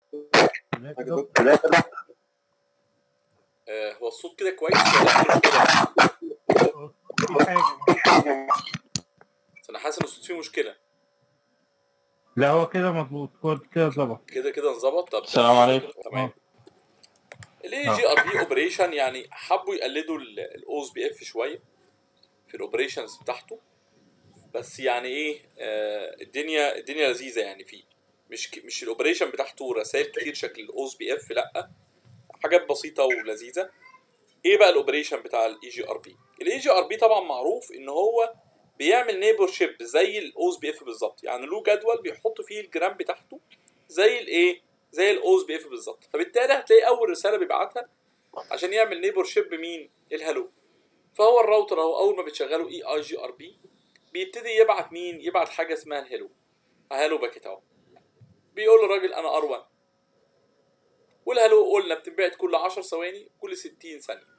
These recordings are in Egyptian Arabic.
آه هو الصوت كده كويس ولا في مشكله؟ في حاجة بس انا حاسس ان الصوت فيه مشكله لا هو كده مظبوط هو كده ظبط كده كده انظبط طب السلام عليكم تمام الاي جي ار بي اوبريشن يعني حبوا يقلدوا الاوز بي اف شويه في الاوبريشنز بتاعته بس يعني ايه آه الدنيا الدنيا لذيذه يعني فيه مش ك- مش الاوبريشن بتاعته رسائل كتير شكل الاوز بي اف لا حاجات بسيطه ولذيذه ايه بقى الاوبريشن بتاع الاي جي ار بي الاي جي ار بي طبعا معروف ان هو بيعمل نيبر شيب زي الاوز بي اف بالظبط يعني له جدول بيحط فيه الجرام بتاعته زي الايه زي الاوز بي اف بالظبط فبالتالي هتلاقي اول رساله بيبعتها عشان يعمل نيبر شيب مين الهالو فهو الراوتر اهو اول ما بتشغله اي اي جي ار بي بيبتدي يبعت مين يبعت حاجه اسمها الهالو هالو باكيت اهو بيقول للراجل انا ار 1 والهالو قلنا بتنبعت كل 10 ثواني كل 60 ثانيه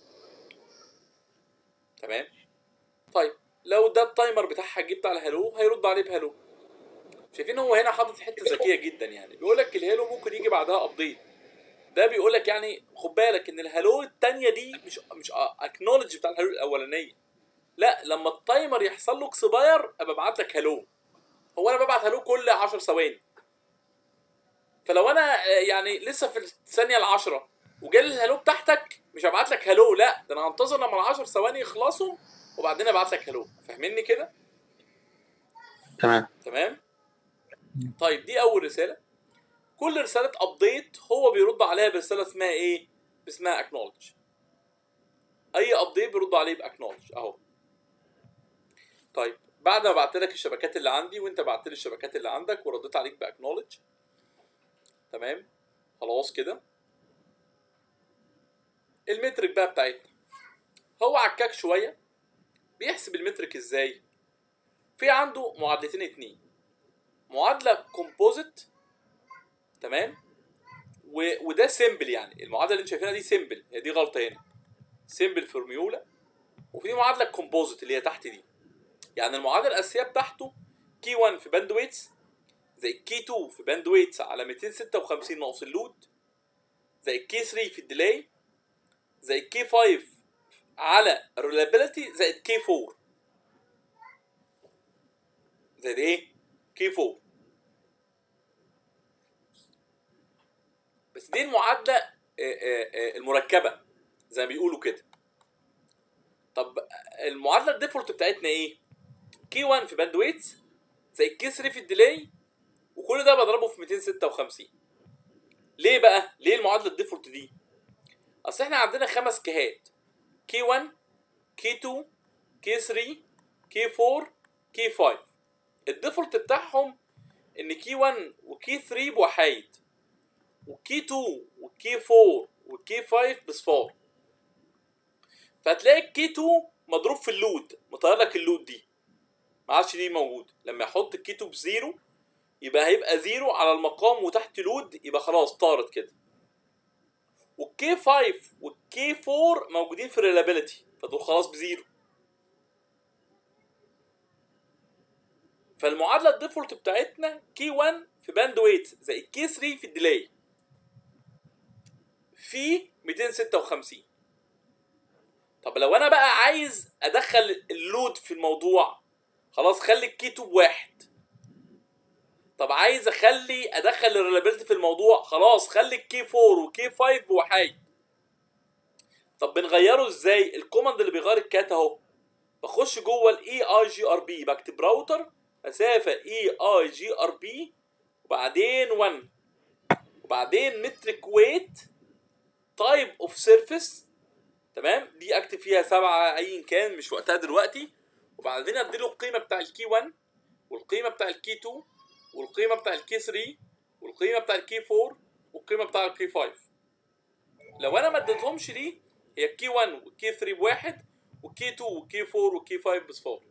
تمام طيب لو ده التايمر بتاعها جه بتاع الهالو هيرد عليه بهالو شايفين هو هنا حاطط حته ذكيه جدا يعني بيقول لك الهالو ممكن يجي بعدها ابديت ده بيقول لك يعني خد بالك ان الهالو الثانيه دي مش مش اكنولج بتاع الهالو الاولانيه لا لما التايمر يحصل له اكسباير ابقى ابعت لك هالو هو انا ببعت هالو كل 10 ثواني فلو انا آه، يعني لسه في الثانيه العشرة وجالي الهالو بتاعتك مش هبعت لك هالو لا ده انا هنتظر لما ال 10 ثواني يخلصوا وبعدين ابعت لك هالو فاهميني كده تمام تمام طيب دي اول رساله كل رساله ابديت هو بيرد عليها برساله اسمها ايه اسمها اكنولج اي ابديت بيرد عليه باكنولج اهو طيب بعد ما بعت لك الشبكات اللي عندي وانت بعت لي الشبكات اللي عندك ورديت عليك باكنولج تمام خلاص كده المترك بقى بتاعتنا هو عكاك شويه بيحسب المترك ازاي في عنده معادلتين اتنين معادله كومبوزيت تمام و... وده سيمبل يعني المعادله اللي انت شايفينها دي سيمبل هي دي غلطه هنا سيمبل فورميولا وفي معادله كومبوزيت اللي هي تحت دي يعني المعادله الاساسيه بتاعته كي 1 في باند ويتس زي كي 2 في باند ويتس على 256 ناقص اللود زي كي 3 في الديلاي زي كي 5 على reliability زائد كي 4 زائد ايه؟ كي 4 بس دي المعادله آه، آه، آه، المركبه زي ما بيقولوا كده طب المعادله الديفولت بتاعتنا ايه؟ كي 1 في باند ويتس زي كي 3 في الديلاي وكل ده بضربه في 256 ليه بقى؟ ليه المعادله الديفولت دي؟ اصل احنا عندنا خمس كيهات كي 1 كي 2 كي 3 كي 4 كي 5 الديفولت بتاعهم ان كي 1 وكي 3 بوحايد وكي 2 وكي 4 وكي 5 بصفار فهتلاقي الكي 2 مضروب في اللود مطير لك اللود دي ما عادش دي موجود لما يحط الكي 2 بزيرو يبقى هيبقى زيرو على المقام وتحت لود يبقى خلاص طارت كده والكي 5 والكي 4 موجودين في الريلابيلتي فدول خلاص بزيرو فالمعادله الديفولت بتاعتنا كي 1 في باند ويت زائد كي 3 في الديلاي في 256 طب لو انا بقى عايز ادخل اللود في الموضوع خلاص خلي الكي 2 بواحد طب عايز اخلي ادخل الريلابيلتي في الموضوع خلاص خلي الكي 4 وكي 5 بوحايد طب بنغيره ازاي الكوماند اللي بيغير الكات اهو بخش جوه الاي اي جي ار بي بكتب راوتر مسافه اي اي جي ار بي وبعدين 1 وبعدين مترك ويت تايب اوف سيرفيس تمام دي اكتب فيها سبعه ايا كان مش وقتها دلوقتي وبعدين اديله القيمه بتاع الكي 1 والقيمه بتاع الكي 2 والقيمه بتاع الكي 3 والقيمه بتاع الكي 4 والقيمه بتاع الكي 5 لو انا ما اديتهمش دي هي الكي 1 والكي 3 بواحد والكي 2 والكي 4 والكي 5 بصفار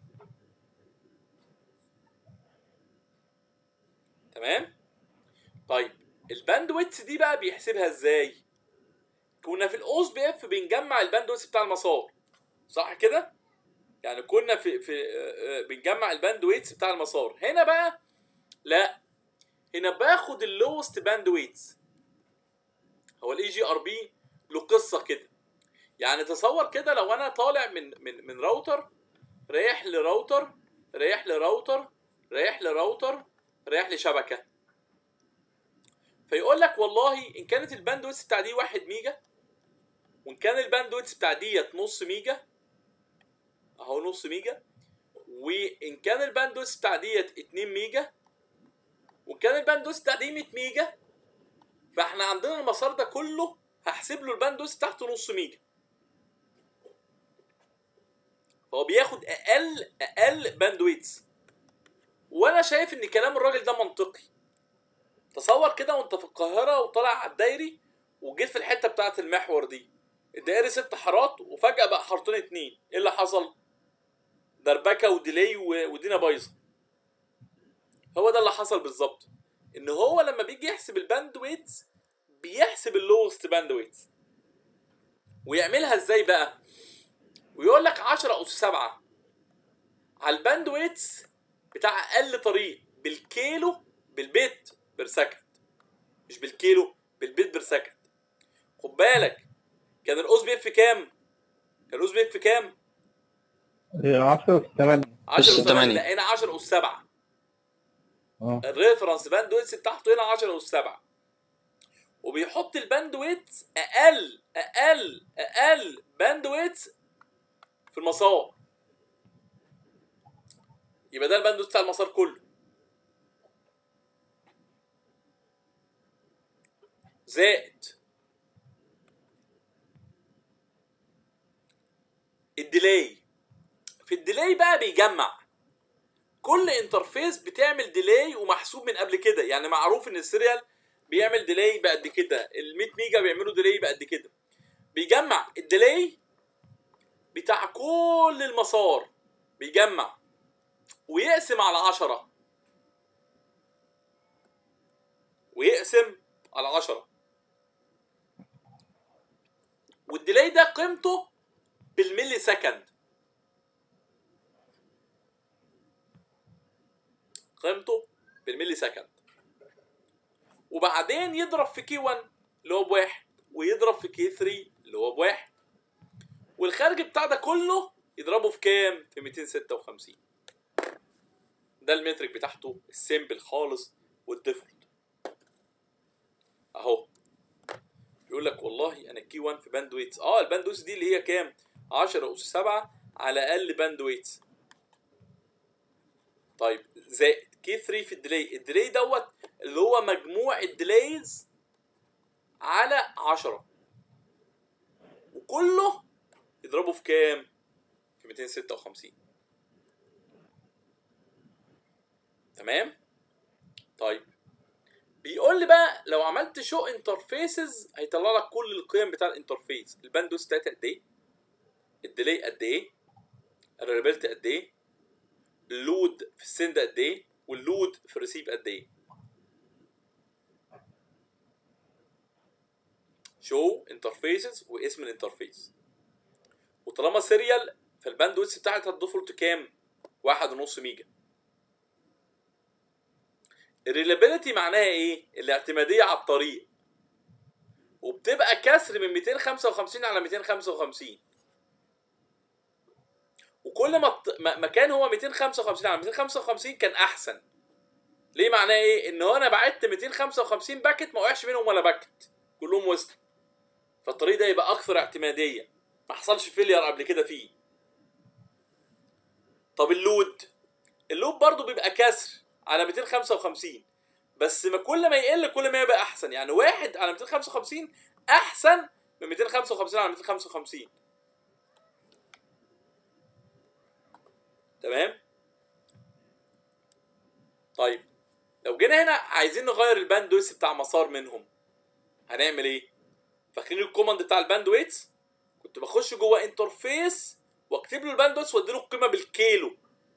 تمام طيب الباندويتس دي بقى بيحسبها ازاي كنا في الاوس بي اف بنجمع الباندويتس بتاع المسار صح كده يعني كنا في في آه، آه، بنجمع الباندويتس بتاع المسار هنا بقى لا هنا باخد اللوست باند ويتس هو الاي جي ار بي له قصه كده يعني تصور كده لو انا طالع من من من راوتر رايح لراوتر رايح لراوتر رايح لراوتر رايح لشبكه فيقول لك والله ان كانت الباندويث بتاع دي 1 ميجا وان كان الباندويث بتاع ديت نص ميجا اهو نص ميجا وان كان الباندويث بتاع ديت 2 ميجا وان كان الباندويث بتاع دي 100 ميجا فاحنا عندنا المسار ده كله هحسب له الباندويث بتاعته نص ميجا فهو بياخد اقل اقل باندويتس وانا شايف ان كلام الراجل ده منطقي تصور كده وانت في القاهره وطالع على الدايري وجيت في الحته بتاعه المحور دي الدائري ست حارات وفجاه بقى حارتين اتنين ايه اللي حصل دربكه وديلي و- ودينا بايظه هو ده اللي حصل بالظبط ان هو لما بيجي يحسب الباند ويتس بيحسب اللوست باند ويتس ويعملها ازاي بقى ويقول لك 10 اس 7 على الباند ويتس بتاع اقل طريق بالكيلو بالبيت بير سكند مش بالكيلو بالبيت بير سكند خد بالك كان الاوز بيف في كام؟ كان الاوز بيف في كام؟ 10 8 10 أس اس 8 تمانية. لا هنا 10 اس 7 اه الريفرنس باند ويتس بتاعته هنا 10 اس 7 وبيحط الباند ويتس اقل اقل اقل باند ويتس في المسار يبقى ده الباند ويتس بتاع المسار كله زائد الديلاي في الديلاي بقى بيجمع كل انترفيس بتعمل ديلاي ومحسوب من قبل كده يعني معروف ان السيريال بيعمل ديلاي بقد كده ال 100 ميجا بيعملوا ديلاي بقد كده بيجمع الديلاي بتاع كل المسار بيجمع ويقسم على 10 ويقسم على 10 والديلاي ده قيمته بالملي سكند قيمته بالملي سكند وبعدين يضرب في كي 1 اللي هو بواحد ويضرب في كي 3 اللي هو بواحد والخارج بتاع ده كله يضربه في كام؟ في 256 ده المترك بتاعته السيمبل خالص والديفولت اهو يقول لك والله انا كي 1 في باند ويتس اه الباند ويتس دي اللي هي كام 10 اس 7 على اقل باند ويتس طيب زائد كي 3 في الديلي الديلي دوت اللي هو مجموع الديليز على 10 وكله يضربه في كام في 256 تمام طيب بيقول لي بقى لو عملت شو انترفيسز هيطلع لك كل القيم بتاع الانترفيس الباندوث بتاعتها قد ايه الديلي قد ايه الريلابيلتي قد ايه اللود في السند قد ايه واللود في الريسيف قد ايه شو انترفيسز واسم الانترفيس وطالما سيريال فالباندويث بتاعتها الديفولت كام؟ واحد ونص ميجا الريلابيلتي معناها ايه؟ الاعتمادية على الطريق وبتبقى كسر من 255 على 255 وكل ما الط- ما ما كان هو 255 على 255 كان احسن ليه معناه ايه؟ ان هو انا بعت 255 باكت ما وقعش منهم ولا باكت كلهم وصلوا فالطريق ده يبقى اكثر اعتماديه ما حصلش فيلير قبل كده فيه طب اللود اللود برضو بيبقى كسر على 255 بس ما كل ما يقل كل ما يبقى احسن يعني واحد على 255 احسن من 255 على 255 تمام طيب لو جينا هنا عايزين نغير الباندويث بتاع مسار منهم هنعمل ايه فاكرين الكوماند بتاع الباندويث كنت بخش جوه انترفيس واكتب له الباندويث وادي له القيمه بالكيلو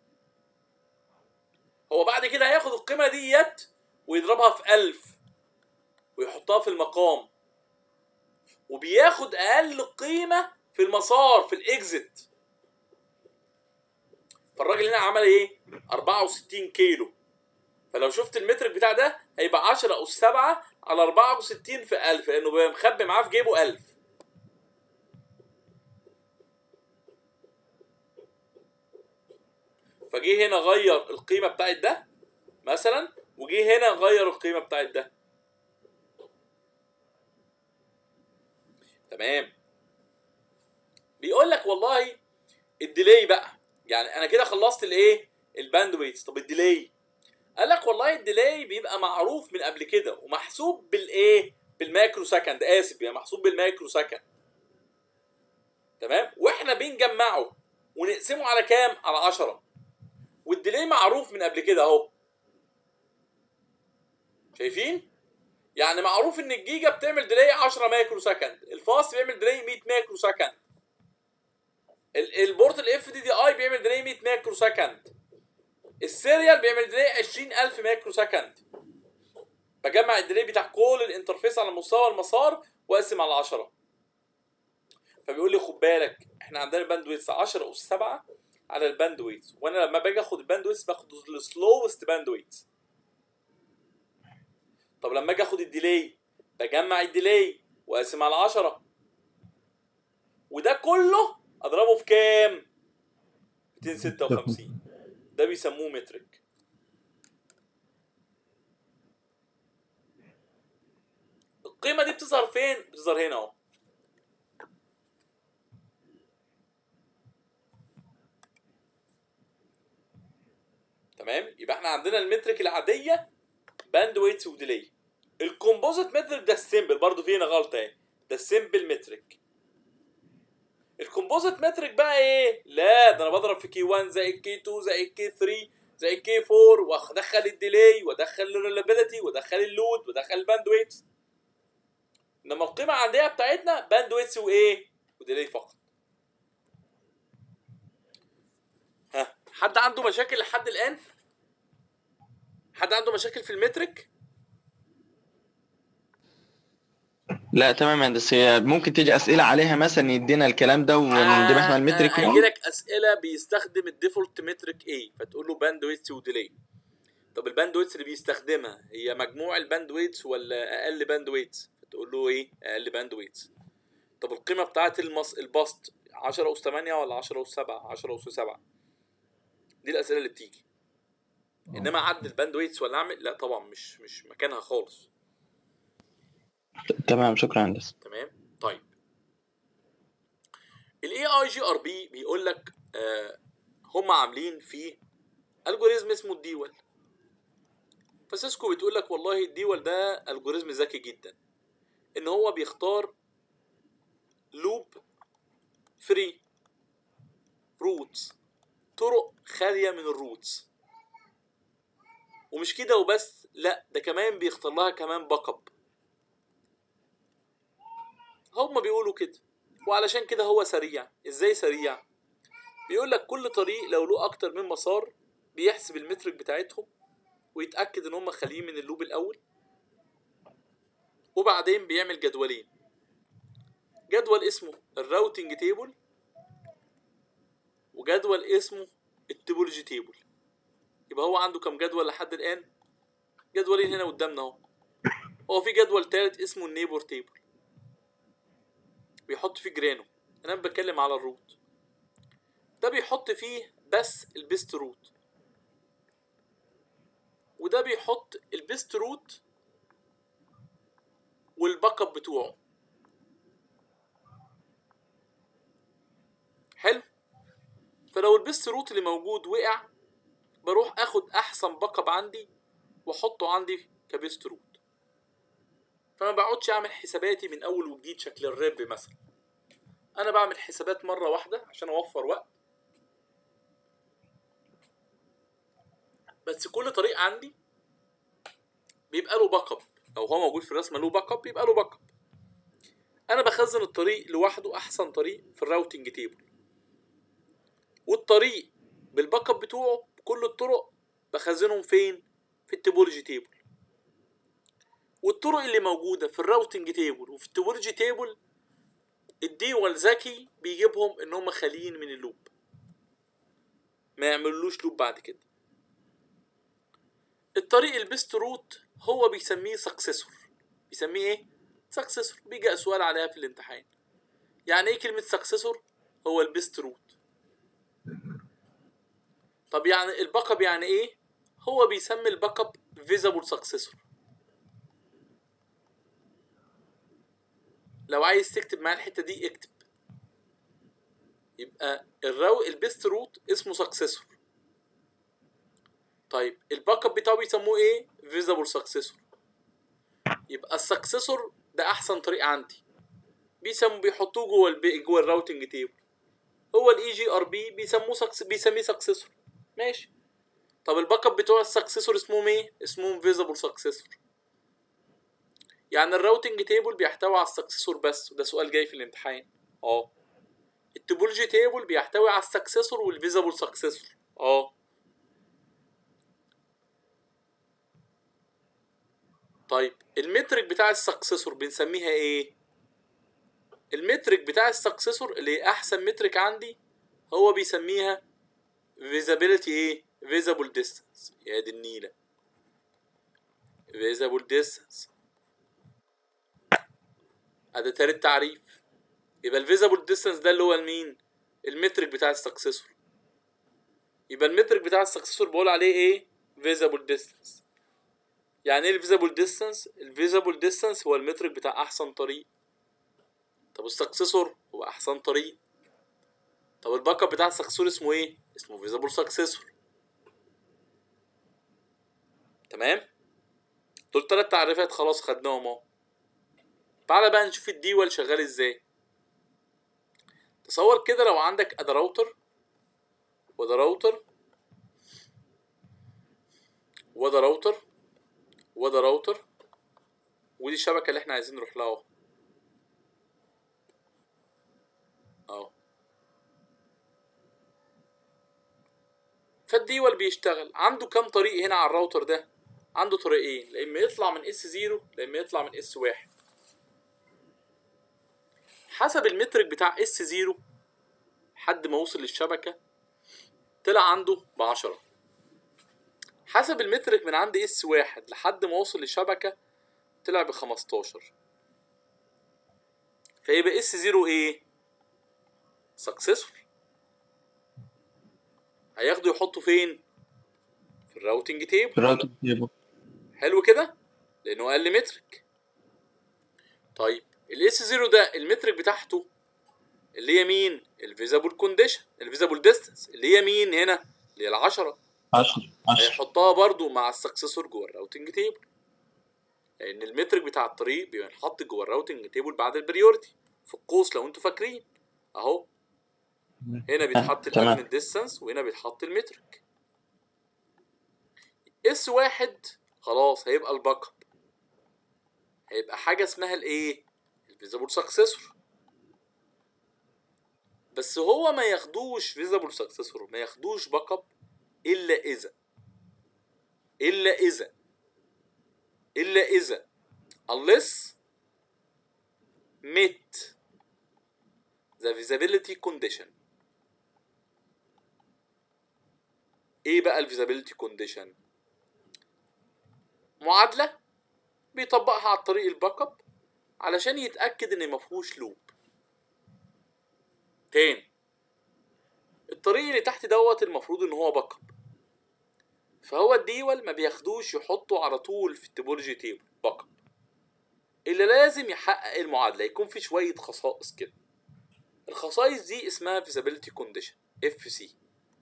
هو بعد كده هياخد القيمه ديت ويضربها في 1000 ويحطها في المقام وبياخد اقل قيمه في المسار في الاكزit فالراجل هنا عمل ايه 64 كيلو فلو شفت المترك بتاع ده هيبقى 10 أس 7 على 64 في 1000 لأنه بيبقى مخبي معاه في جيبه 1000 فجه هنا غير القيمة بتاعت ده مثلا وجه هنا غير القيمة بتاعت ده تمام بيقول لك والله الديلي بقى يعني انا كده خلصت الايه الباندويتس طب الديلي قال لك والله الديلي بيبقى معروف من قبل كده ومحسوب بالايه بالمايكرو سكند اسف يعني محسوب بالمايكرو سكند تمام واحنا بنجمعه ونقسمه على كام على 10 والديلي معروف من قبل كده اهو شايفين يعني معروف ان الجيجا بتعمل ديلي 10 مايكرو سكند الفاست بيعمل ديلي 100 مايكرو سكند ال- البورت الاف دي دي اي بيعمل ديلي 100 مايكرو سكند السيريال بيعمل ديلي 20000 مايكرو سكند بجمع الديلي بتاع كل الانترفيس على مستوى المسار واقسم على 10 فبيقول لي خد بالك احنا عندنا الباندويتس 10 اس 7 على الباندويتس وانا لما باجي اخد الباندويتس باخد السلوست باندويتس طب لما اجي اخد الديلي بجمع الديلي واقسم على 10 وده كله اضربه في كام 256 ده بيسموه مترك القيمه دي بتظهر فين بتظهر هنا اهو تمام يبقى احنا عندنا المترك العاديه باند ويتس وديلي الكومبوزيت مترك ده السيمبل برضه في هنا غلطه اهي ده السيمبل مترك الكومبوزيت مترك بقى ايه لا ده انا بضرب في كي 1 زائد كي 2 زائد كي 3 زائد كي 4 وادخل الديلي وادخل الريلابيلتي وادخل اللود وادخل الباند ويتس انما القيمه العاديه بتاعتنا باند ويتس وايه وديلي فقط ها حد عنده مشاكل لحد الان حد عنده مشاكل في المترك لا تمام يا هندسة هي ممكن تيجي اسئله عليها مثلا يدينا الكلام ده وندمج مع المترك هيجي لك اسئله بيستخدم الديفولت مترك ايه فتقول له باند ويتس وديلي طب الباند ويتس اللي بيستخدمها هي مجموع الباند ويتس ولا اقل باند ويتس فتقول له ايه اقل باند ويتس طب القيمه بتاعت المص... البسط 10 اس 8 ولا 10 اس 7 10 اس 7 دي الاسئله اللي بتيجي انما اعدل باند ويتس ولا اعمل لا طبعا مش مش مكانها خالص تمام شكرا يا هندسة تمام طيب الاي اي جي ار بي بيقول لك آه هم عاملين فيه الجوريزم اسمه الديول فسيسكو بتقول لك والله الديول ده الجوريزم ذكي جدا ان هو بيختار لوب فري روتس طرق خاليه من الروتس ومش كده وبس لا ده كمان بيختار لها كمان باك اب هم بيقولوا كده وعلشان كده هو سريع ازاي سريع بيقول لك كل طريق لو له اكتر من مسار بيحسب المترك بتاعتهم ويتاكد ان هم خاليين من اللوب الاول وبعدين بيعمل جدولين جدول اسمه الراوتنج تيبل وجدول اسمه التوبولوجي تيبل يبقى هو عنده كم جدول لحد الان جدولين هنا قدامنا اهو هو في جدول تالت اسمه النيبور تيبل بيحط فيه جرانو انا بتكلم على الروت ده بيحط فيه بس البيست روت وده بيحط البيست روت والباك اب بتوعه حلو فلو البيست روت اللي موجود وقع بروح اخد احسن باك اب عندي واحطه عندي كبيست روت فما بقعدش اعمل حساباتي من اول وجديد شكل الريب مثلا انا بعمل حسابات مره واحده عشان اوفر وقت بس كل طريق عندي بيبقى له باك اب لو هو موجود في الرسمه له باك اب بيبقى له باك اب انا بخزن الطريق لوحده احسن طريق في الراوتنج تيبل والطريق بالباك اب بتوعه كل الطرق بخزنهم فين في التوبولوجي تيبل والطرق اللي موجوده في الراوتنج تيبل وفي التوبولوجي تيبل الديول ذكي بيجيبهم ان هم خاليين من اللوب ما يعملوش لوب بعد كده الطريق البيست روت هو بيسميه سكسسور بيسميه ايه سكسسور بيجي سؤال عليها في الامتحان يعني ايه كلمه سكسسور هو البيست روت طب يعني الباك اب يعني ايه هو بيسمي الباك اب فيزابل سكسسور لو عايز تكتب معايا الحته دي اكتب يبقى الرو البيست روت اسمه سكسسور طيب الباك اب بتاعه بيسموه ايه فيزابل سكسسور يبقى السكسسور ده احسن طريق عندي بيسموا بيحطوه جوه البي جوه الراوتنج تيبل هو الاي جي ار بي بيسموه سكس بيسميه سكسسور ماشي طب الباك اب بتوع السكسسور اسمهم ايه اسمهم فيزابل سكسسور يعني الراوتنج تيبل بيحتوي على السكسسور بس وده سؤال جاي في الامتحان اه التوبولوجي تيبل بيحتوي على السكسسور والفيزابل سكسسور اه طيب المترك بتاع السكسسور بنسميها ايه المترك بتاع السكسسور اللي هي احسن مترك عندي هو بيسميها visibility ايه visible distance يا دي النيله visible distance ادي تالت تعريف يبقى الفيزابل ديستانس ده اللي هو المين المترك بتاع السكسسور يبقى المترك بتاع السكسسور بقول عليه ايه فيزابل ديستانس يعني ايه الفيزابل ديستانس الفيزابل ديستانس هو المترك بتاع احسن طريق طب السكسسور هو احسن طريق طب الباك اب بتاع السكسسور اسمه ايه اسمه فيزابل سكسسور تمام دول تلات تعريفات خلاص خدناهم اهو تعالى بقى نشوف الديول شغال ازاي تصور كده لو عندك ادي راوتر وده راوتر وده راوتر وده راوتر ودي الشبكة اللي احنا عايزين نروح لها اهو اهو فالديول بيشتغل عنده كام طريق هنا على الراوتر ده عنده طريقين لا اما يطلع من اس 0 لا اما يطلع من اس 1 حسب المترك بتاع اس 0 حد ما وصل للشبكة طلع عنده بعشرة حسب المترك من عند اس واحد لحد ما وصل للشبكة طلع بخمستاشر فيبقى اس زيرو ايه سكسسفul هياخده يحطه فين في الراوتنج تيبل الراوتر تيبل حلو كده لانه اقل مترك طيب الاس زيرو ده المترك بتاعته اللي هي مين الفيزابل كونديشن الفيزابل ديستانس اللي هي مين هنا اللي هي العشرة 10 10 هيحطها برضو مع السكسسور جوه الراوتنج تيبل لان المترك بتاع الطريق بينحط جوه الراوتنج تيبل بعد البريورتي في القوس لو انتوا فاكرين اهو هنا بيتحط تمام. الامن ديستانس وهنا بيتحط المترك اس واحد خلاص هيبقى الباك اب هيبقى حاجه اسمها الايه الفيزابل سكسسور بس هو ما ياخدوش فيزابل سكسسور ما ياخدوش باك اب الا اذا الا اذا الا اذا unless met the visibility condition ايه بقى الفيزابيلتي كونديشن معادله بيطبقها على طريق الباك اب علشان يتاكد ان مفهوش لوب تاني الطريق اللي تحت دوت المفروض ان هو باك اب فهو الديول ما بياخدوش يحطوا على طول في التوبولوجي تيبل باك اب اللي لازم يحقق المعادله يكون في شويه خصائص كده الخصائص دي اسمها feasibility condition اف سي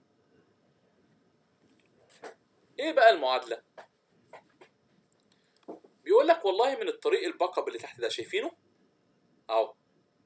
ايه بقى المعادله بيقول لك والله من الطريق الباك اب اللي تحت ده شايفينه اهو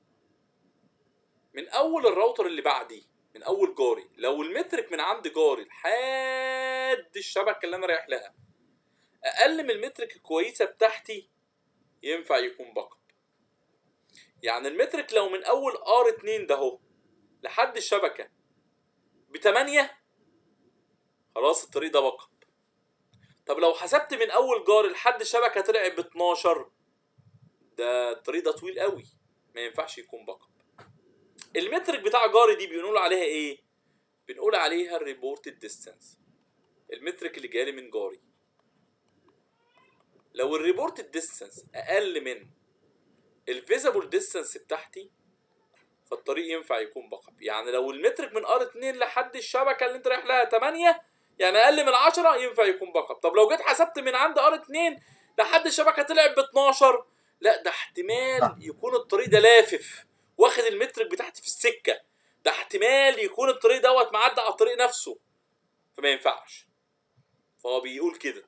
من اول الراوتر اللي بعديه من اول جاري لو المترك من عند جاري لحد الشبكه اللي انا رايح لها اقل من المترك الكويسه بتاعتي ينفع يكون باك اب يعني المترك لو من اول ار 2 ده اهو لحد الشبكه ب 8 خلاص الطريق ده باك اب طب لو حسبت من اول جار لحد الشبكه طلع ب 12 ده الطريق ده طويل قوي ما ينفعش يكون باك اب المترك بتاع جاري دي بنقول عليها ايه بنقول عليها الريبورتد ديستانس المترك اللي جالي من جاري لو الريبورت ديستانس اقل من الفيزابل ديستانس بتاعتي فالطريق ينفع يكون باك اب يعني لو المترك من ار 2 لحد الشبكه اللي انت رايح لها 8 يعني اقل من 10 ينفع يكون باك اب طب لو جيت حسبت من عند ار 2 لحد الشبكه طلعت ب 12 لا ده احتمال يكون الطريق ده لافف واخد المترك بتاعتي في السكه ده احتمال يكون الطريق دوت معدي على الطريق نفسه فما ينفعش فهو بيقول كده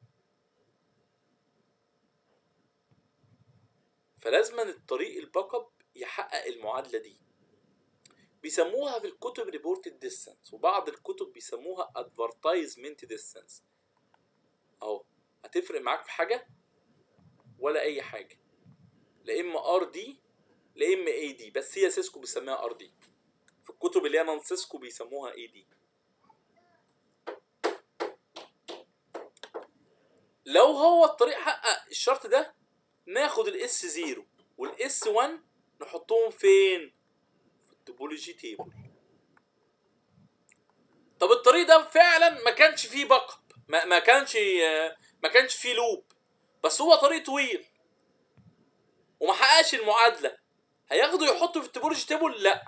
فلازما الطريق الباك اب يحقق المعادله دي بيسموها في الكتب ريبورتد ديستانس وبعض الكتب بيسموها ادفرتايزمنت ديستانس اهو هتفرق معاك في حاجه ولا اي حاجه لا اما ار دي لا اما اي دي بس هي سيسكو بيسميها ار دي في الكتب اللي هي نون سيسكو بيسموها اي دي لو هو الطريق حقق الشرط ده ناخد الاس 0 والاس 1 نحطهم فين في التوبولوجي تيبل طب الطريق ده فعلا ما كانش فيه باك اب ما, ما كانش ما كانش فيه لوب بس هو طريق طويل وما حققش المعادله هياخده يحطه في التوبولوجي تيبل لا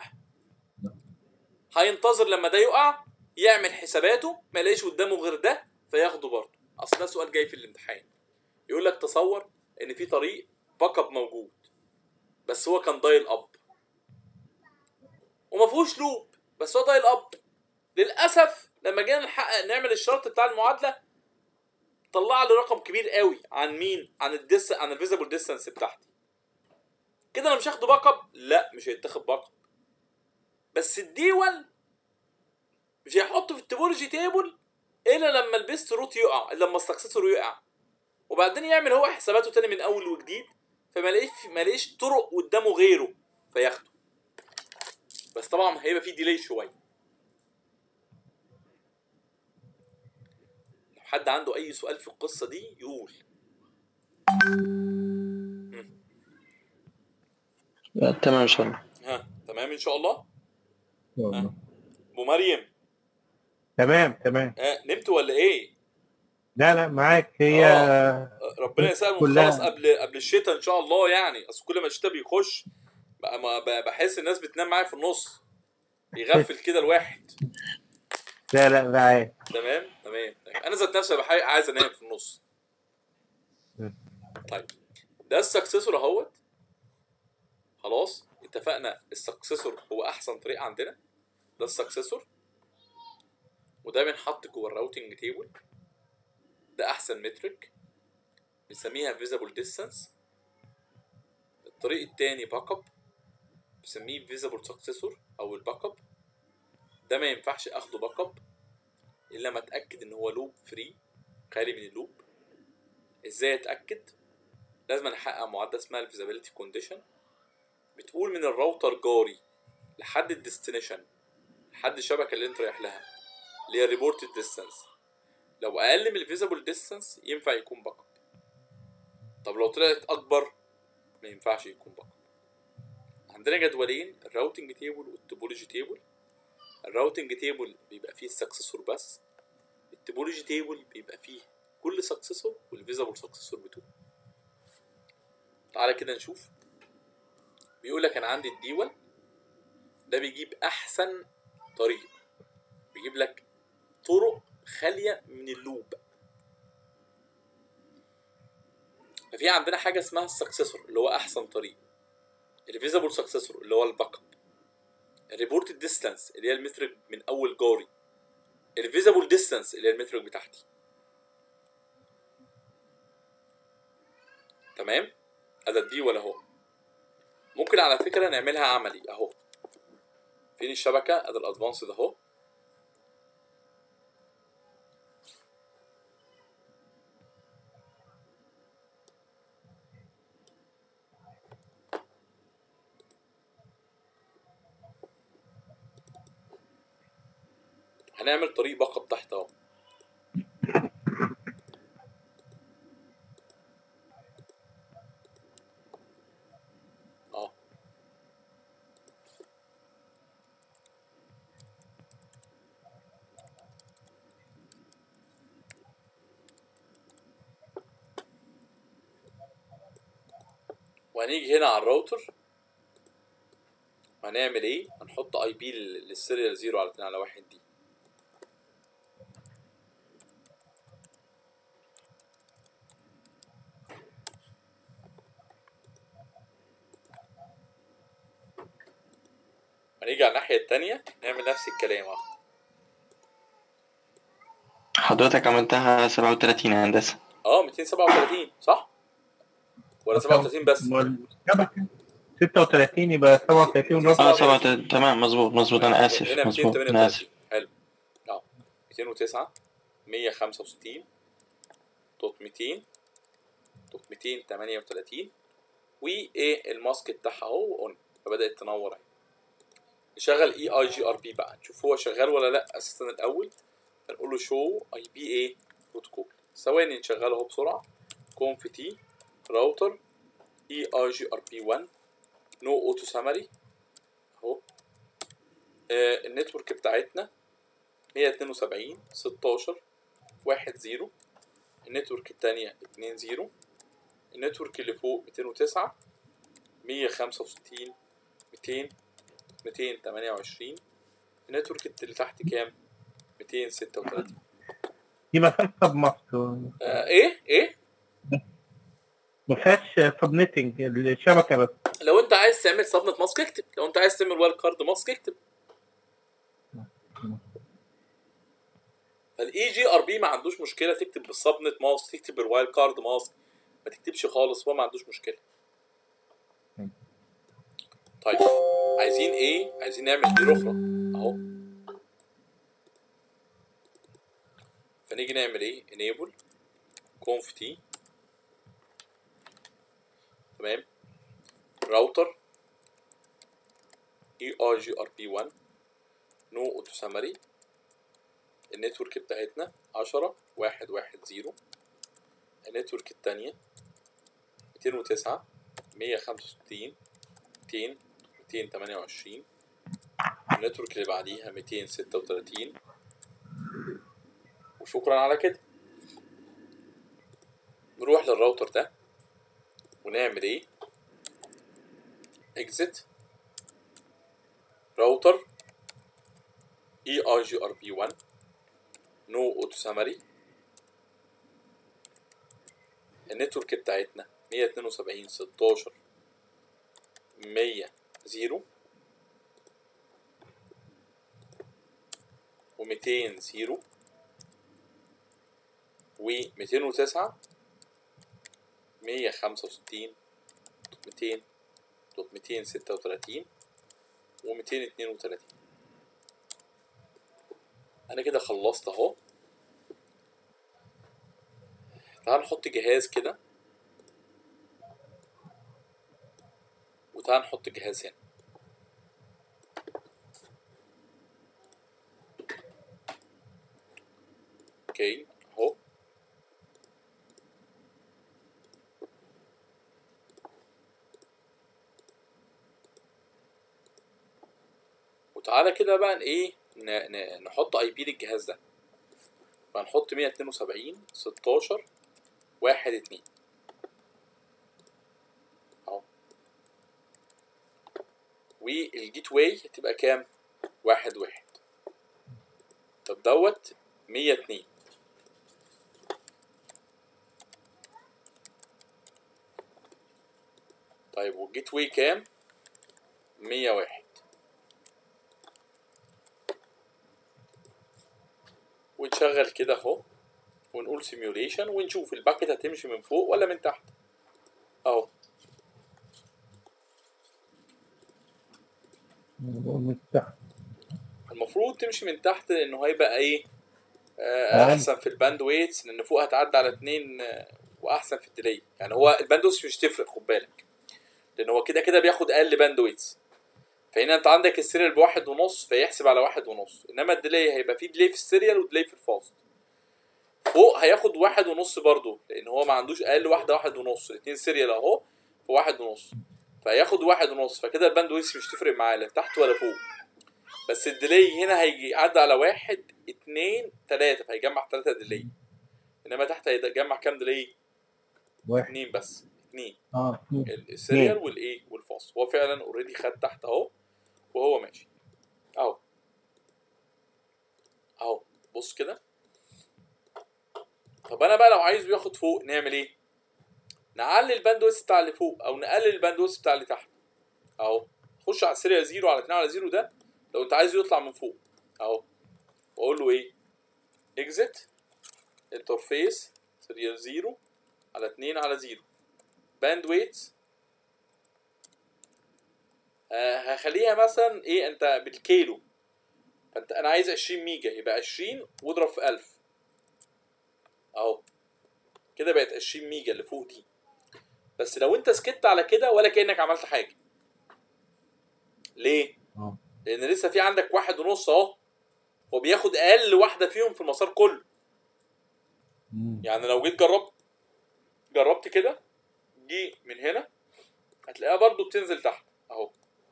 هينتظر لما ده يقع يعمل حساباته ما يلاقيش قدامه غير ده فياخده برضه اصل ده سؤال جاي في الامتحان يقول لك تصور ان في طريق باك اب موجود بس هو كان دايل اب وما فيهوش لوب بس هو دايل اب للاسف لما جينا نحقق نعمل الشرط بتاع المعادله طلع لي رقم كبير قوي عن مين عن الديس عن الفيزبل ديستانس بتاعتي كده انا مش هاخده باك اب لا مش هيتاخد باك اب بس الديول مش هيحطه في التوبولوجي تيبل الا لما البيست روت يقع الا لما السكسسور يقع وبعدين يعمل هو حساباته تاني من اول وجديد فما لاقيش ما لاقيش طرق قدامه غيره فياخده بس طبعا هيبقى فيه ديلي شويه لو حد عنده اي سؤال في القصه دي يقول لا، تمام ان شاء الله ها تمام ان شاء الله والله. ابو مريم تمام تمام ها نمت ولا ايه لا لا معاك هي ربنا يسهل كلها. ونخلص قبل قبل الشتاء ان شاء الله يعني اصل كل ما الشتاء بيخش بقى ما بقى بحس الناس بتنام معايا في النص بيغفل كده الواحد لا لا معاك تمام تمام تمام. انا ذات نفسي بحقيقة عايز انام في النص طيب ده السكسسور اهوت خلاص اتفقنا السكسسور هو احسن طريق عندنا ده السكسسور وده بنحط جوه الراوتنج تيبل ده احسن مترك بنسميها فيزابل ديستانس الطريق التاني باك اب بنسميه فيزابل سكسسور او الباك اب ده ما ينفعش اخده باك اب الا ما اتاكد ان هو لوب فري خالي من اللوب ازاي اتاكد لازم احقق معادله اسمها الفيزابيلتي كونديشن بتقول من الراوتر جاري لحد الديستنيشن لحد الشبكه اللي انت رايح لها اللي هي ريبورتد ديستانس لو اقل من الفيزابل ديستانس ينفع يكون باك اب طب لو طلعت اكبر ما ينفعش يكون باك اب عندنا جدولين الراوتنج تيبل والتوبولوجي تيبل الراوتنج تيبل بيبقى فيه السكسسور بس التوبولوجي تيبل بيبقى فيه كل سكسسور والفيزابل سكسسور بتوعه تعالى كده نشوف بيقول لك انا عندي الديول ده بيجيب احسن طريق بيجيب لك طرق خاليه من اللوب ففي عندنا حاجه اسمها السكسسور اللي هو احسن طريق الفيزابل سكسسور اللي هو الباك اب الريبورتد ديستانس اللي هي المترك من اول جاري الفيزابل ديستانس اللي هي المترك بتاعتي تمام ادي دي ولا اهو ممكن على فكره نعملها عملي اهو فين الشبكه ادي الادفانسد اهو هنعمل طريق باك اب تحت اهو اه وهنيجي هنا على الراوتر وهنعمل ايه هنحط اي بي للسيريال 0 على 2 على 1 دي هنيجي على الناحية التانية نعمل نفس الكلام اهو حضرتك عملتها 37 يا هندسة اه 237 صح؟ ولا 37 بس؟ الشبكة 36 يبقى 37 ونص اه 37 تمام مظبوط مظبوط انا اسف هنا مظبوط انا اسف 238 حلو اه 209 165 دوت 200 دوت 238 وايه الماسك بتاعها اهو اون فبدات تنور اهي نشغل اي اي جي ار بي بقى نشوف هو شغال ولا لا اساسا الاول فنقول له شو اي بي ايه بروتوكول ثواني نشغله اهو بسرعه كونف تي راوتر اي اي جي ار بي 1 نو اوتو سامري اهو آه النتورك بتاعتنا 172 16 1 0 النتورك التانية 2 0 النتورك اللي فوق 209 165 200 228 النتورك اللي تحت كام 236 دي ما فيهاش سب ماسك آه ايه ايه ما فيهاش سب نتنج الشبكة بس لو انت عايز تعمل سبنت ماسك اكتب لو انت عايز تعمل وايلد كارد ماسك اكتب فالاي جي ار بي ما عندوش مشكله تكتب بالسبنت ماسك تكتب بالوايلد كارد ماسك ما تكتبش خالص هو ما عندوش مشكله طيب عايزين ايه عايزين نعمل بير اخرى اهو فنيجي نعمل ايه enable conf t تمام راوتر اي اي جي ار بي 1 نو اوتو سامري النتورك بتاعتنا 10 1 1 0 النتورك التانية 209 165 200 228 النتورك اللي بعديها 236 وشكرا على كده نروح للراوتر ده ونعمل ايه exit راوتر اي اي جي ار بي 1 نو اوتو سامري النتورك بتاعتنا 172 16 100 0 و200 0 و209 165 200 دوت 236 و232 انا كده خلصت اهو تعال نحط جهاز كده وتعال نحط جهاز هنا اوكي اهو وتعالى كده بقى ايه ن- ن- نحط اي بي للجهاز ده فهنحط 172 16 1 2 اهو والجيت واي هتبقى كام؟ واحد واحد طب دوت 102 طيب والجيت واي كام؟ 101 ونشغل كده اهو ونقول سيميوليشن ونشوف الباكت هتمشي من فوق ولا من تحت اهو مفتاح المفروض تمشي من تحت لانه هيبقى ايه آه نعم. احسن في الباند ويتس لان فوق هتعدي على اتنين آه واحسن في الديلي يعني هو الباند ويتس مش تفرق خد بالك لان هو كده كده بياخد اقل باند ويتس فهنا انت عندك السيريال بواحد ونص فيحسب على واحد ونص انما الديلي هيبقى فيه ديلي في السيريال وديلي في الفاست فوق هياخد واحد ونص برضه لان هو ما عندوش اقل واحده واحد ونص الاتنين سيريال اهو في واحد ونص فهياخد واحد ونص فكده الباند ويتس مش تفرق معاه لا تحت ولا فوق بس الديلي هنا هيجي يعدي على واحد اتنين تلاتة فهيجمع تلاتة ديلي انما تحت هيجمع كام ديلي؟ واحد اتنين بس اتنين اه ال- السيريال والايه والفاصل هو فعلا اوريدي خد تحت اهو وهو ماشي اهو اهو بص كده طب انا بقى لو عايزه ياخد فوق نعمل ايه نعلي الباندويث بتاع اللي فوق او نقلل الباندويث بتاع اللي تحت اهو خش على السيريال زيرو على 2 على زيرو ده لو انت عايزه يطلع من فوق اهو واقول له ايه اكزit انترفيس سيريال زيرو على 2 على زيرو باند ويت آه هخليها مثلا ايه انت بالكيلو فانت انا عايز 20 ميجا يبقى 20 واضرب في 1000 اهو كده بقت 20 ميجا اللي فوق دي بس لو انت سكت على كده ولا كانك عملت حاجه ليه اه لان لسه في عندك واحد ونص اهو هو بياخد اقل واحده فيهم في المسار كله مم. يعني لو جيت جربت جربت كده جي من هنا هتلاقيها برضو بتنزل تحت اهو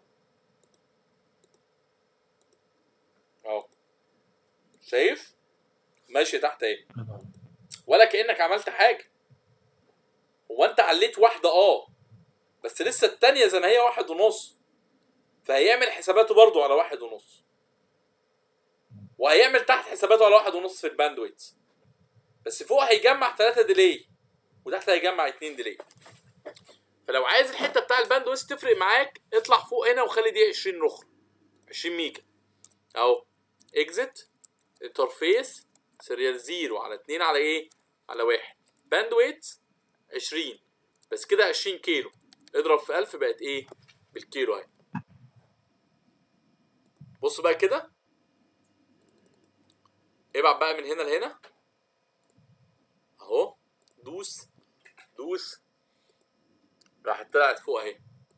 اهو شايف ماشي تحت اهي ولا كانك عملت حاجه هو انت عليت واحده اه بس لسه التانية زي ما هي واحد ونص فهيعمل حساباته برضو على واحد ونص وهيعمل تحت حساباته على واحد ونص في الباندويت بس فوق هيجمع 3 ديلي وتحت هيجمع 2 ديلي فلو عايز الحته بتاع الباندويت تفرق معاك اطلع فوق هنا وخلي دي 20 رخر 20 ميجا اهو اكزit انترفيس سيريال 0 على 2 على ايه على 1 باندويت 20 بس كده 20 كيلو اضرب في 1000 بقت ايه بالكيلو اهي بص بقى كده ابعت بقى من هنا لهنا اهو دوس دوس راحت طلعت فوق اهي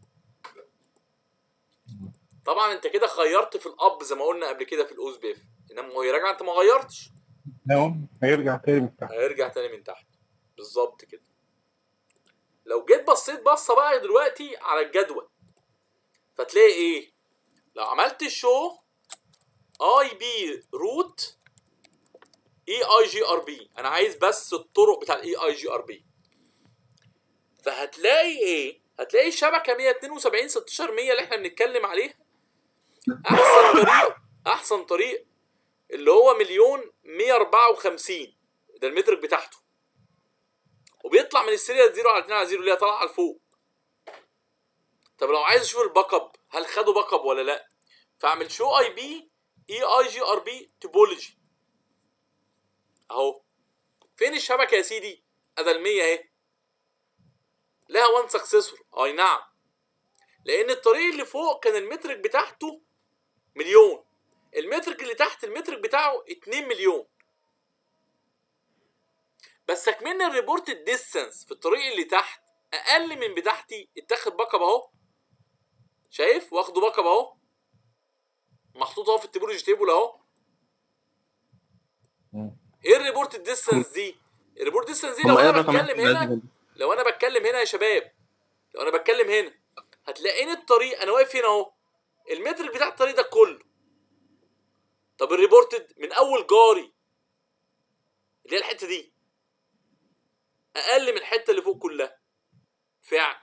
طبعا انت كده خيرت في الاب زي ما قلنا قبل كده في الاوز بيف انما وهي راجعه انت ما غيرتش لو هيرجع تاني من تحت هيرجع تاني من تحت بالظبط كده لو جيت بصيت بصه بقى دلوقتي على الجدول فتلاقي ايه لو عملت شو اي بي روت اي اي جي ار بي انا عايز بس الطرق بتاع الاي اي جي ار بي فهتلاقي ايه هتلاقي الشبكه 172 16 100 اللي احنا بنتكلم عليها احسن طريق احسن طريق اللي هو مليون 154 ده المترك بتاعته وبيطلع من السيريال 0 على 2 على 0 اللي هي طالعه لفوق طب لو عايز اشوف الباك اب هل خدوا باك اب ولا لا فاعمل شو اي بي اي اي جي ار بي توبولوجي اهو فين الشبكه يا سيدي ادي ال 100 اهي لها وان سكسسور اي نعم لان الطريق اللي فوق كان المترك بتاعته مليون المترك اللي تحت المترك بتاعه 2 مليون بس اكمن الريبورت ديستانس في الطريق اللي تحت اقل من بتاعتي اتاخد باك اب اهو شايف واخده باك اب اهو محطوط اهو في التبولوجي تيبل اهو مم. ايه الريبورت ديستانس دي الريبورت ديستانس دي هم لو ايه انا الرقمات بتكلم اللي هنا لازم- لو انا بتكلم هنا يا شباب لو انا بتكلم هنا هتلاقيني الطريق انا واقف هنا اهو المتر بتاع الطريق ده كله طب الريبورتد من اول جاري اللي هي الحته دي اقل من الحته اللي فوق كلها فعلا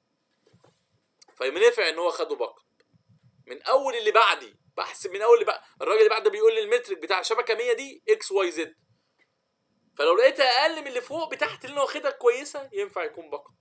فينفع ان هو خده باك من اول اللي بعدي بحسب من اول اللي بعد الراجل اللي بعد ده بيقول لي المترك بتاع شبكه 100 دي اكس واي زد فلو لقيتها اقل من اللي فوق بتاعت اللي انا واخدها كويسه ينفع يكون باك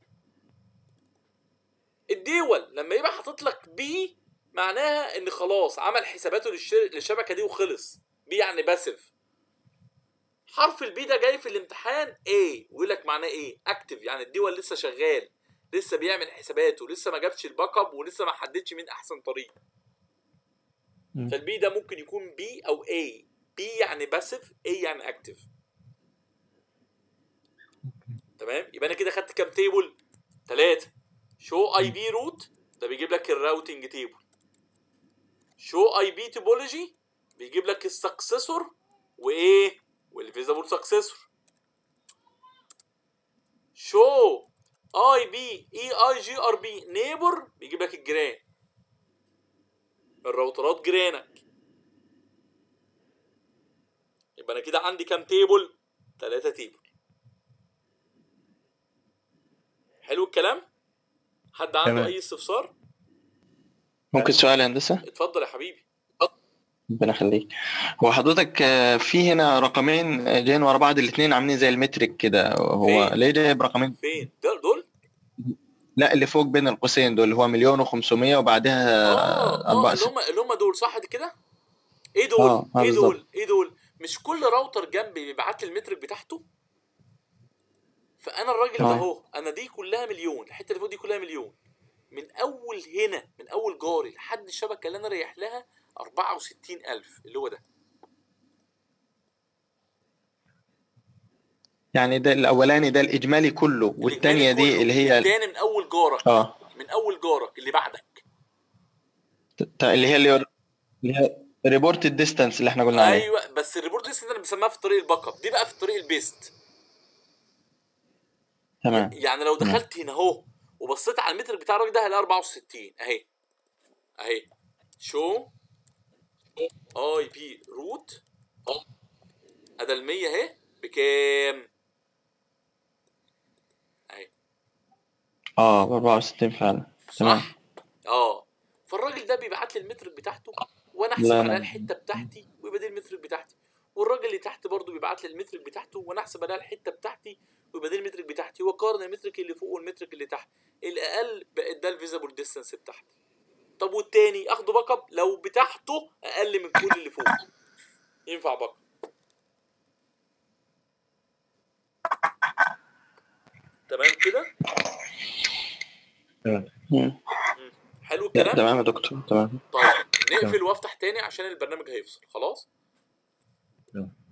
الدول لما يبقى حاطط لك بي معناها ان خلاص عمل حساباته للشر... للشبكه دي وخلص بي يعني باسف حرف البي ده جاي في الامتحان ايه ويقول لك معناه ايه اكتف يعني الدول لسه شغال لسه بيعمل حساباته لسه ما جابش الباك اب ولسه ما حددش مين احسن طريق مم. فالبي ده ممكن يكون بي او اي بي يعني باسف اي يعني اكتف تمام يبقى انا كده خدت كام تيبل ثلاثة شو اي بي روت ده بيجيب لك الراوتنج تيبل شو اي بي توبولوجي بيجيب لك السكسسور وايه والفيزابل سكسسور شو اي بي اي اي جي ار بي نيبر بيجيب لك الجيران الراوترات جيرانك يبقى انا كده عندي كام تيبل ثلاثة تيبل حلو الكلام حد عنده تمام. اي استفسار ممكن سؤال يا هندسه اتفضل يا حبيبي ربنا يخليك هو حضرتك آه، في هنا رقمين آه، جايين ورا بعض الاثنين عاملين زي المترك كده هو فين؟ ليه جايب رقمين فين دول دول لا اللي فوق بين القوسين دول اللي هو مليون و500 وبعدها اه اه أربعة اللي هم اللي هم دول صح كده ايه دول آه، آه، ايه بالظبط. دول ايه دول مش كل راوتر جنبي بيبعت لي المترك بتاعته فانا الراجل ده تمام. اهو انا دي كلها مليون الحته اللي فوق دي كلها مليون من اول هنا من اول جاري لحد الشبكه اللي انا رايح لها 64000 اللي هو ده يعني ده الاولاني ده الاجمالي كله والثانيه الإجمالي دي كله. اللي هي التاني من اول جارك اه من اول جارك اللي بعدك ت- اللي هي اللي اللي هي ريبورت الديستانس اللي احنا قلنا عليه ايوه بس الريبورت دي انا بسميها في طريق الباك اب دي بقى في طريق البيست تمام يعني لو دخلت هنا اهو وبصيت على المتر بتاع الراجل ده هلاقي 64 اهي اهي شو اي بي روت ادي ال 100 اهي بكام؟ اهي اه ب 64 فعلا تمام صح؟ اه فالراجل ده بيبعت لي المترك بتاعته وانا احسب لا، عليها لا. الحته بتاعتي ويبقى دي المترك بتاعتي والراجل اللي تحت برضه بيبعت لي المترك بتاعته وانا احسب عليها الحته بتاعتي ويبقى دي المترك بتاعتي واقارن المترك اللي فوق والمترك اللي تحت الاقل بقت ده الفيزابل ديستانس بتاعتي طب والتاني اخده باك اب لو بتاعته اقل من كل اللي فوق ينفع باك اب تمام كده تمام مم. حلو لا، الكلام تمام يا دكتور تمام طيب نقفل وافتح تاني عشان البرنامج هيفصل خلاص تمام.